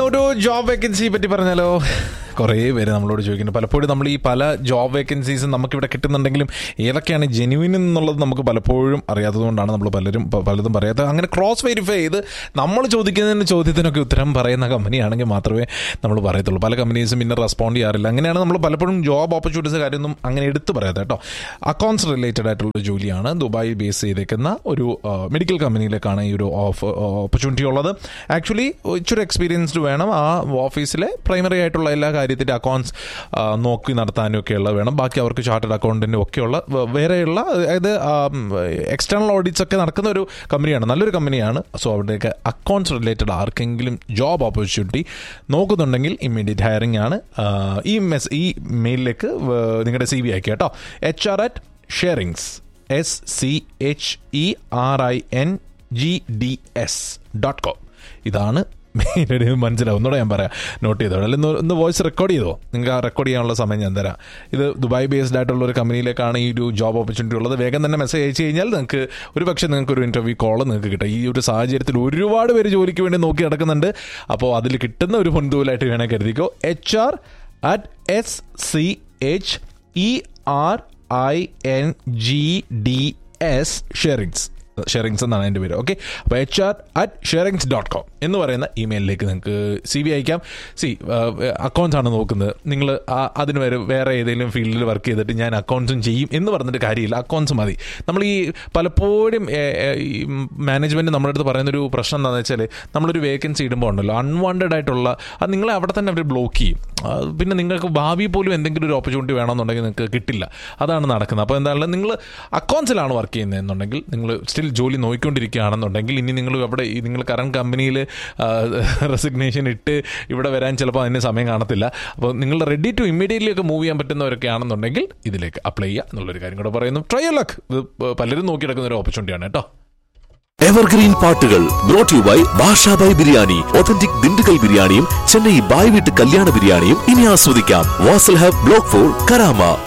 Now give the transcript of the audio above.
ഒരു ജോബ് വേക്കൻസിയെ പറ്റി പറഞ്ഞാലോ കുറേ പേര് നമ്മളോട് ചോദിക്കുന്നു പലപ്പോഴും നമ്മൾ ഈ പല ജോബ് വേക്കൻസീസും നമുക്കിവിടെ കിട്ടുന്നുണ്ടെങ്കിലും ഏതൊക്കെയാണ് ജെനുവിൻ എന്നുള്ളത് നമുക്ക് പലപ്പോഴും അറിയാത്തതുകൊണ്ടാണ് നമ്മൾ പലരും പ- പലതും പറയാത്തത് അങ്ങനെ ക്രോസ് വെരിഫൈ ചെയ്ത് നമ്മൾ ചോദിക്കുന്നതിന് ചോദ്യത്തിനൊക്കെ ഉത്തരം പറയുന്ന കമ്പനിയാണെങ്കിൽ മാത്രമേ നമ്മൾ പറയത്തുള്ളൂ പല കമ്പനീസും പിന്നെ റെസ്പോണ്ട് ചെയ്യാറില്ല അങ്ങനെയാണ് നമ്മൾ പലപ്പോഴും ജോബ് ഓപ്പർച്യൂണിറ്റീസ് കാര്യമൊന്നും അങ്ങനെ എടുത്ത് പറയാത്ത കേട്ടോ അക്കൗണ്ട്സ് റിലേറ്റഡ് ആയിട്ടുള്ള ജോലിയാണ് ദുബായിൽ ബേസ് ചെയ്തേക്കുന്ന ഒരു മെഡിക്കൽ കമ്പനിയിലേക്കാണ് ഈ ഒരു ഓഫ് ഓപ്പർച്യൂണിറ്റി ഉള്ളത് ആക്ച്വലി ഇച്ചിരി എക്സ്പീരിയൻസ്ഡ് വേണം ആ ഓഫീസിലെ പ്രൈമറി ആയിട്ടുള്ള എല്ലാ കാര്യത്തിൻ്റെ അക്കൗണ്ട്സ് നോക്കി നടത്താനും ഒക്കെയുള്ള വേണം ബാക്കി അവർക്ക് ചാർട്ടേഡ് അക്കൗണ്ടൻറ്റും ഒക്കെയുള്ള വ- വേറെയുള്ള അതായത് എക്സ്റ്റേണൽ ഓഡിറ്റ്സ് ഒക്കെ നടക്കുന്ന ഒരു കമ്പനിയാണ് നല്ലൊരു കമ്പനിയാണ് സോ അവിടെയൊക്കെ അക്കൗണ്ട്സ് റിലേറ്റഡ് ആർക്കെങ്കിലും ജോബ് ഓപ്പർച്യൂണിറ്റി നോക്കുന്നുണ്ടെങ്കിൽ ഇമ്മീഡിയറ്റ് ഹയറിംഗ് ആണ് ആ, ഈ മെസ് ഈ മെയിലിലേക്ക് നിങ്ങളുടെ സി വി അയക്കുക കേട്ടോ H R at sharings S C H E R I N G D S dot com ഇതാണ് മെയിലൊരു മനസ്സിലാവും ഒന്നുകൂടെ ഞാൻ പറയാം നോട്ട് ചെയ്തോ അല്ലെങ്കിൽ ഒന്ന് ഒന്ന് വോയിസ് റെക്കോർഡ് ചെയ്തോ നിങ്ങൾക്ക് ആ റെക്കോർഡ് ചെയ്യാനുള്ള സമയം ഞാൻ തരാം ഇത് ദുബായ് ബേസ്ഡ് ആയിട്ടുള്ള ഒരു കമ്പനിയിലേക്കാണ് ഈ ഒരു ജോബ് ഓപ്പർച്യൂണിറ്റി ഉള്ളത് വേഗം തന്നെ മെസ്സേജ് അയച്ചു കഴിഞ്ഞാൽ നിങ്ങൾക്ക് ഒരു പക്ഷേ നിങ്ങൾക്ക് ഒരു ഇൻ്റർവ്യൂ കോൾ നിങ്ങൾക്ക് കിട്ടും ഈ ഒരു സാഹചര്യത്തിൽ ഒരുപാട് പേര് ജോലിക്ക് വേണ്ടി നോക്കി നടക്കുന്നുണ്ട് അപ്പോൾ അതിൽ കിട്ടുന്ന ഒരു മുൻതൂലായിട്ട് വേണേൽ കരുതിക്കോ H R at S C H E R I N G D S sharings sharings എന്നാണ് എൻ്റെ പേര് ഓക്കെ അപ്പോൾ H R at sharings dot com എന്ന് പറയുന്ന ഇമെയിലിലേക്ക് നിങ്ങൾക്ക് സി വി അയക്കാം സി അക്കൗണ്ട്സ് ആണ് നോക്കുന്നത് നിങ്ങൾ അതിന് വരെ വേറെ ഏതെങ്കിലും ഫീൽഡിൽ വർക്ക് ചെയ്തിട്ട് ഞാൻ അക്കൗണ്ട്സും ചെയ്യും എന്ന് പറഞ്ഞിട്ട് കാര്യമില്ല അക്കൗണ്ട്സ് മതി നമ്മൾ ഈ പലപ്പോഴും മാനേജ്മെൻറ്റ് നമ്മുടെ അടുത്ത് പറയുന്നൊരു പ്രശ്നം എന്താണെന്ന് വെച്ചാൽ നമ്മളൊരു വേക്കൻസി ഇടുമ്പോൾ ഉണ്ടല്ലോ അൺവാണ്ടഡ് ആയിട്ടുള്ള അത് നിങ്ങളെ അവിടെ തന്നെ അവർ ബ്ലോക്ക് ചെയ്യും ആ, പിന്നെ നിങ്ങൾക്ക് ഭാവി പോലും എന്തെങ്കിലും ഒരു ഓപ്പർച്യൂണിറ്റി വേണമെന്നുണ്ടെങ്കിൽ നിങ്ങൾക്ക് കിട്ടില്ല അതാണ് നടക്കുന്നത് അപ്പോൾ എന്താണ് നിങ്ങൾ അക്കൗണ്ട്സിലാണ് വർക്ക് ചെയ്യുന്നതെന്നുണ്ടെങ്കിൽ നിങ്ങൾ സ്റ്റിൽ ജോലി നോക്കിക്കൊണ്ടിരിക്കുകയാണെന്നുണ്ടെങ്കിൽ ഇനി നിങ്ങൾ അവിടെ ഈ നിങ്ങൾ കറണ്ട് കമ്പനിയിൽ റെസിഗ്നേഷൻ ഇട്ട് ഇവിടെ വരാൻ ചിലപ്പോൾ അതിന് സമയം കാണത്തില്ല അപ്പോൾ നിങ്ങൾ റെഡി ടു ഇമ്മീഡിയറ്റ്ലി ഒക്കെ മൂവ് ചെയ്യാൻ പറ്റുന്നവരൊക്കെ ആണെന്നുണ്ടെങ്കിൽ ഇതിലേക്ക് അപ്ലൈ ചെയ്യുക എന്നുള്ളൊരു കാര്യം കൂടെ പറയുന്നു ട്രൈ ലക്ക് ഇത് പലരും നോക്കിയെടുക്കുന്ന ഒരു ഓപ്പർച്യൂണിറ്റിയാണ് കേട്ടോ എവർഗ്രീൻ പാട്ടുകൾ brought you by Bashabhai biryani authentic Dindigul ബിരിയാണിയും ചെന്നൈ ബായ് വീട്ട് കല്യാണ ബിരിയാണിയും ഇനി ആസ്വദിക്കാം Vasal hub block four Karama